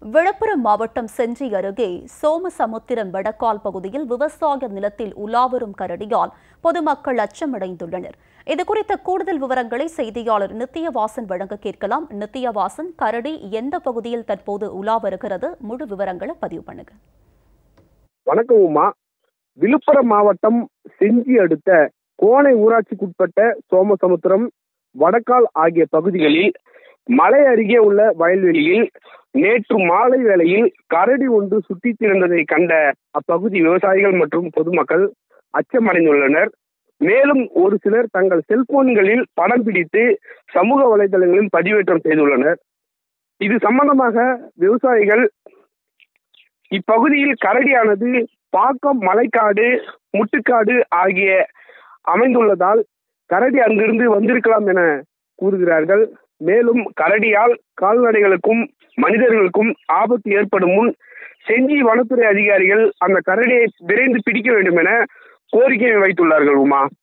விழுப்புரம் மாவட்டம் செஞ்சி அருகே சோமசமுத்திரம் வடக்கால் பகுதியில் விவசாய நிலத்தில் உலாவரும் கரடியால் பொதுமக்கள் அச்சமடைந்துள்ளனர் இதுகுறித்த கூடுதல் விவரங்களை செய்தியாளர் நித்தியவாசன் வழங்க கேட்கலாம் நித்தியவாசன் கரடி எந்த பகுதியில் தற்போது உலா வருகிறது முழு விவரங்களை பதிவு பண்ணுங்க வணக்கம் உமா விழுப்புரம் மாவட்டம் செஞ்சி அடுத்த கோணை ஊராட்சிக்குட்பட்ட சோமசமுத்திரம் வடக்கால் ஆகிய பகுதிகளில் மலை அருகே உள்ள வயல்வெளியில் நேற்று மாலை வேளையில் கரடி ஒன்று சுற்றித் திரிந்ததை கண்ட அப்பகுதி விவசாயிகள் மற்றும் பொதுமக்கள் அச்சமடைந்துள்ளனர் மேலும் ஒரு சிலர் தங்கள் செல்போன்களில் படம் பிடித்து சமூக வலைதளங்களில் பதிவேற்றம் செய்துள்ளனர் இது சம்பந்தமாக விவசாயிகள் இப்பகுதியில் கரடியானது பாக்கம் மலைக்காடு முட்டுக்காடு ஆகிய அமைந்துள்ளதால் கரடி அங்கிருந்து வந்திருக்கலாம் என கூறுகிறார்கள் மேலும் கரடியால் கால்நடைகளுக்கும் மனிதர்களுக்கும் ஆபத்து ஏற்படும் முன் செஞ்சி வனத்துறை அதிகாரிகள் அந்த கரடியை விரைந்து பிடிக்க வேண்டும் என கோரிக்கை வைத்துள்ளார்கள் உமா